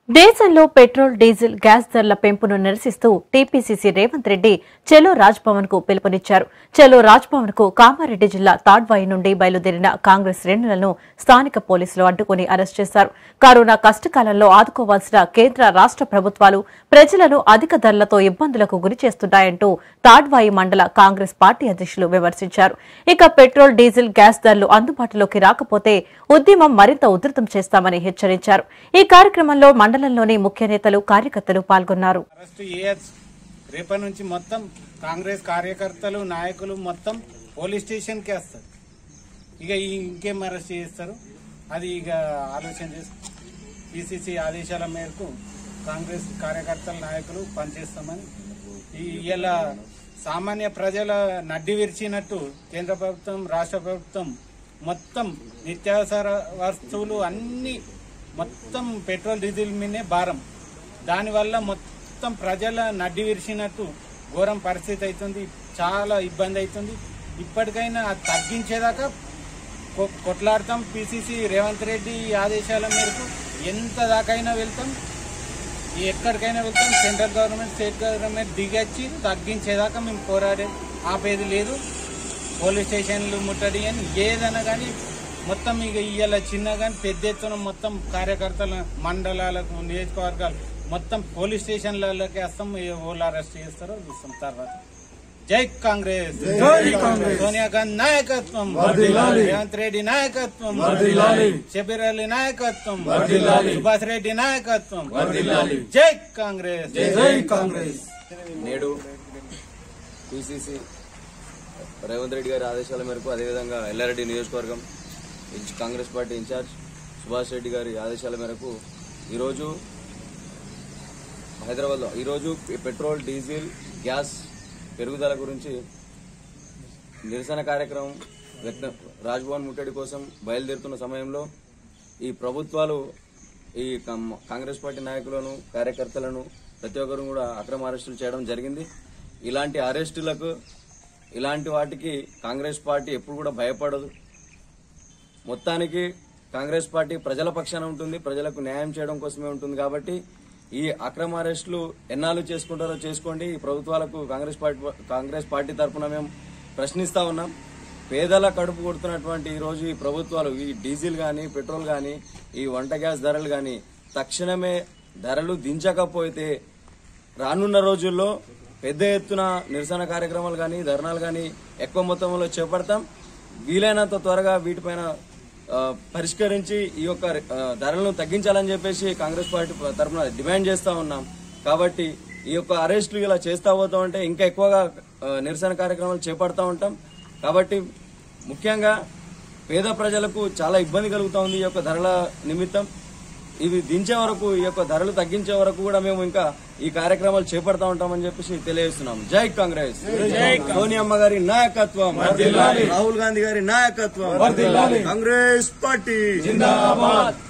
దేశంలో petrol diesel gas ధరల పెంపును నిరసిస్తూ టీపీసీసీ రేవంత్ రెడ్డి చెలో రాజ్భవన్ కు పిలుపునిచ్చారు చెలో రాజ్భవన్ కు కామారెడ్డి జిల్లా తాడ్వాయి నుండి బయలుదేరిన కాంగ్రెస్ శ్రేణులను స్థానిక పోలీసులు అడ్డుకుని అరెస్ట్ చేశారు కరోనా కష్టకాలంలో ఆదుకోవాల్సిన కేంద్ర రాష్ట ప్రభుత్వాలు ప్రజలను అధిక ధరలతో ఇబ్బందులకు గురి చేస్తున్నాయంటూ తాడ్వాయి మండల కాంగ్రెస్ పార్టీ అధ్యక్షులు విమర్శించారు ఇక పెట్రోల్ డీజిల్ గ్యాస్ ధరలు అందుబాటులోకి రాకపోతే ఉద్యమం మరింత ఉధృతం చేస్తామని హెచ్చరించారు ఈ కార్యక్రమంలో మండలంలోని ముఖ్య నేతలు కార్యకర్తలు పాల్గొన్నారు అరెస్ట్ చేయొచ్చు రేపటి నుంచి మొత్తం కాంగ్రెస్ కార్యకర్తలు నాయకులు మొత్తం పోలీస్ స్టేషన్కి వస్తారు ఇక ఈ ఇంకేం అరెస్ట్ చేస్తారు అది ఇక ఆలోచన చేసి పిసిసి ఆదేశాల మేరకు కాంగ్రెస్ కార్యకర్తల నాయకులు పనిచేస్తామని ఈ ఇలా సామాన్య ప్రజల నడ్డి విరిచినట్టు కేంద్ర ప్రభుత్వం రాష్ట్ర ప్రభుత్వం మొత్తం నిత్యావసర వస్తువులు అన్ని మొత్తం పెట్రోల్ డీజిల్ మీదే భారం దానివల్ల మొత్తం ప్రజల నడ్డి విరిచినట్టు ఘోరం పరిస్థితి అవుతుంది చాలా ఇబ్బంది అవుతుంది ఇప్పటికైనా అది తగ్గించేదాకా కొ- కొట్లాడతాం పిసిసి రేవంత్ రెడ్డి ఆదేశాల మేరకు ఎంత దాకైనా వెళ్తాం ఎక్కడికైనా వెళ్తాం సెంట్రల్ గవర్నమెంట్ స్టేట్ గవర్నమెంట్ దిగొచ్చి తగ్గించేదాకా మేము పోరాడే ఆపేది లేదు పోలీస్ స్టేషన్లు ముట్టడి అని ఏదైనా కానీ మొత్తం ఇక ఇవాళ చిన్న కానీ పెద్ద ఎత్తున మొత్తం కార్యకర్తల మండలాలకు నియోజకవర్గాలు మొత్తం పోలీస్ స్టేషన్లలోకి వస్తాం ఓళ్ళు అరెస్ట్ చేస్తారో చూస్తాం తర్వాత జై కాంగ్రెస్ సోనియా గాంధీ నాయకత్వం రేవంత్ రెడ్డి నాయకత్వం షబీర్ అలీ నాయకత్వం సుభాష్ రెడ్డి నాయకత్వం జై కాంగ్రెస్ నేడు పిసిసి రేవంత్ రెడ్డి గారి ఆదేశాల మేరకు అదేవిధంగా ఎల్లారెడ్డి నియోజకవర్గం ఇన్స్- కాంగ్రెస్ పార్టీ ఇన్ఛార్జ్ సుభాష్ రెడ్డి గారి ఆదేశాల మేరకు ఈరోజు హైదరాబాద్లో ఈరోజు ఈ పెట్రోల్ డీజిల్ గ్యాస్ పెరుగుదల గురించి నిరసన కార్యక్రమం వ్యక్తం రాజ్భవన్ ముట్టడి కోసం బయలుదేరుతున్న సమయంలో ఈ ప్రభుత్వాలు ఈ కం- కాంగ్రెస్ పార్టీ నాయకులను కార్యకర్తలను ప్రతి ఒక్కరు కూడా అక్రమ అరెస్టులు చేయడం జరిగింది ఇలాంటి అరెస్టులకు ఇలాంటి వాటికి కాంగ్రెస్ పార్టీ ఎప్పుడు కూడా భయపడదు మొత్తానికి కాంగ్రెస్ పార్టీ ప్రజల పక్షాన ఉంటుంది ప్రజలకు న్యాయం చేయడం కోసమే ఉంటుంది కాబట్టి ఈ అక్రమ అరెస్టులు ఎన్నాళ్ళు చేసుకుంటారో చేసుకోండి ఈ ప్రభుత్వాలకు కాంగ్రెస్ పార్టీ కాంగ్రెస్ పార్టీ తరఫున మేము ప్రశ్నిస్తా ఉన్నాం పేదల కడుపు కొడుతున్నటువంటి ఈ రోజు ఈ ప్రభుత్వాలు ఈ డీజిల్ గాని పెట్రోల్ గాని ఈ వంట గ్యాస్ ధరలు గాని తక్షణమే ధరలు దించకపోతే రానున్న రోజుల్లో పెద్ద ఎత్తున నిరసన కార్యక్రమాలు కానీ ధర్నాలు కానీ ఎక్కువ మొత్తంలో చేపడతాం వీలైనంత త్వరగా వీటిపైన ఆ, పరిష్కరించి ఈ యొక్క ఆ, ధరలను తగ్గించాలని చెప్పేసి కాంగ్రెస్ పార్టీ తరఫున డిమాండ్ చేస్తా ఉన్నాం కాబట్టి ఈ యొక్క అరెస్టులు ఇలా చేస్తా పోతా ఉంటే ఇంకా ఎక్కువగా ఆ, నిరసన కార్యక్రమాలు చేపడతా ఉంటాం కాబట్టి ముఖ్యంగా పేద ప్రజలకు చాలా ఇబ్బంది కలుగుతా ఉంది ఈ యొక్క ధరల నిమిత్తం ఇవి దించే వరకు ఈ యొక్క ధరలు తగ్గించే వరకు కూడా మేము ఇంకా ఈ కార్యక్రమాలు చేపడతా ఉంటామని చెప్పేసి తెలియజేస్తున్నాం జై కాంగ్రెస్ సోనియమ్మ గారి నాయకత్వం రాహుల్ గాంధీ గారి నాయకత్వం కాంగ్రెస్ పార్టీ